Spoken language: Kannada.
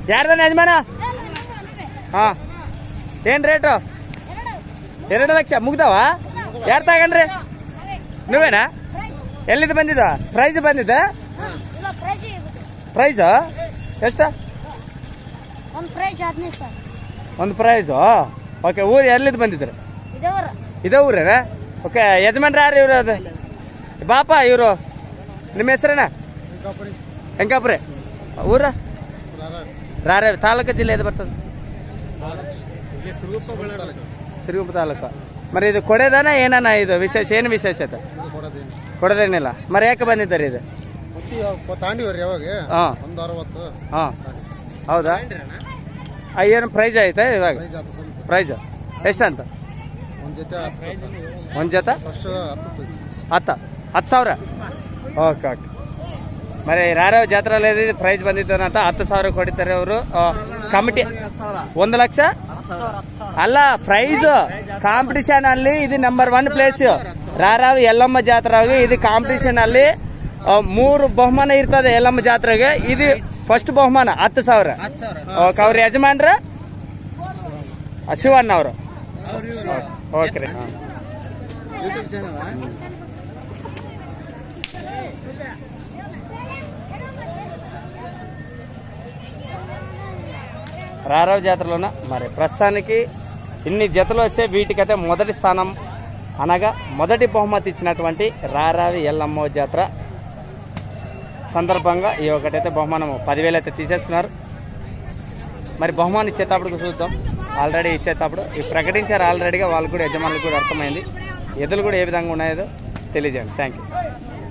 ಯಾರ್ದಾನ ಯಜಮಾನ ಹಾ ಏನ್ ರೇಟು ಎರಡು ಲಕ್ಷ ಮುಗ್ದವ ಯಾರು ತಗೊಂಡ್ರಿ ನೀವೇನಾ ಎಲ್ಲಿದ್ದು ಬಂದಿದ ಪ್ರೈಸ್ ಬಂದಿದ್ದ ಇಲ್ಲ ಪ್ರೈಜ್ ಪ್ರೈಸ್ ಎಷ್ಟ ಒಂದು ಪ್ರೈಜ್ ಹದಿನೈದು ಸರ್ ಒಂದು ಪ್ರೈಸು ಓಕೆ ಊರು ಎಲ್ಲಿದ್ದು ಬಂದಿದ್ರು ಇದವರ ಇದೇ ಊರೇನ ಓಕೆ ಯಜಮಾನ್ರ ಯಾರು ಇವರು ಅದು ಬಾಪ ಇವರು ನಿಮ್ಮ ಹೆಸರೇನ ಹೆಂಕಾಪ್ರಿ ಊರ ರಾರ ತಾಲೂಕು ಜಿಲ್ಲೆ ಇದು ಬರ್ತದೆ ಸಿರುಗುಪ್ಪ ತಾಲೂಕು మరి ಇದು ಕೊಡೆದಾನ ಏನನ ಇದು ವಿಶೇಷ ಏನು ವಿಶೇಷತೆ ಕೊಡೋದೇನಿಲ್ಲ మరి ಯಾಕೆ ಬಂದಿದ್ದಾರೆ ಇದು ತಾಂಡಿವ್ರಿ ಯಾವಾಗ ಹಾ ಒಂದು ಅರವತ್ತು ಹಾ ಹೌದಾ ಆ, ಏನು ಪ್ರೈಸ್ ಆಯ್ತಾ ಇವಾಗ ಪ್ರೈಸ್ ಆತು ಸ್ವಲ್ಪ ಪ್ರೈಸ್ ಎಷ್ಟಂತ ಒಂದ್ ಜೊತೆ ಹತ್ತು ಒಂದು ಜೊತೆ ಫಸ್ಟ್ ಹತ್ತು ಸೈಜ್. ಹತ್ತು ಹತ್ತು ಸಾವಿರ ಓಕೆ ಓಕೆ మరి ರಾರವ ಜಾತ್ರೆಯಲ್ಲಿ ಇದು ಪ್ರೈಸ್ ಬಂದಿದ್ದಾನಂತ ಹತ್ತು ಸಾವಿರ ಕೊಡ್ತಾರೆ ಅವರು ಕಮಿಟಿ ಒಂದು ಲಕ್ಷ ಅಲ್ಲ ಪ್ರೈಸ್ ಕಾಂಪಿಟಿಷನ್ ಅಲ್ಲಿ ಇದು ನಂಬರ್ ಒನ್ ಪ್ಲೇಸ್ ರಾರಾವ್ ಯಲ್ಲಮ್ಮ ಜಾತ್ರೆಗೆ ಇದು ಕಾಂಪಿಟಿಷನ್ ಅಲ್ಲಿ ಆ, ಮೂರು ಬಹುಮಾನ ಇರ್ತದೆ ಯಲ್ಲಮ್ಮ ಜಾತ್ರೆಗೆ ಇದು ಫಸ್ಟ್ ಬಹುಮಾನ ಹತ್ತು ಸಾವಿರ ಓಕೆ ಅವ್ರ ಯಜಮಾನ್ರ ಶಿವಣ್ಣ ಅವರು ಓಕೆ ರೀ ಹಾಂ రారవ జాతరలోన మరి ప్రస్తుతానికి ఇన్ని జతలు వస్తే వీటికైతే మొదటి స్థానం అనగా మొదటి బహుమతి ఇచ్చినటువంటి రారావి ఎల్లమ్మ జాతర సందర్భంగా ఈ ఒకటైతే బహుమానం పదివేలు అయితే తీసేస్తున్నారు మరి బహుమానం ఇచ్చేటప్పుడు చూద్దాం ఆల్రెడీ ఇచ్చేటప్పుడు ఈ ప్రకటించారు ఆల్రెడీగా వాళ్ళు కూడా యజమానులు కూడా అర్థమైంది ఎదులు కూడా ఏ విధంగా ఉన్నాయో తెలియజేయండి థ్యాంక్ యూ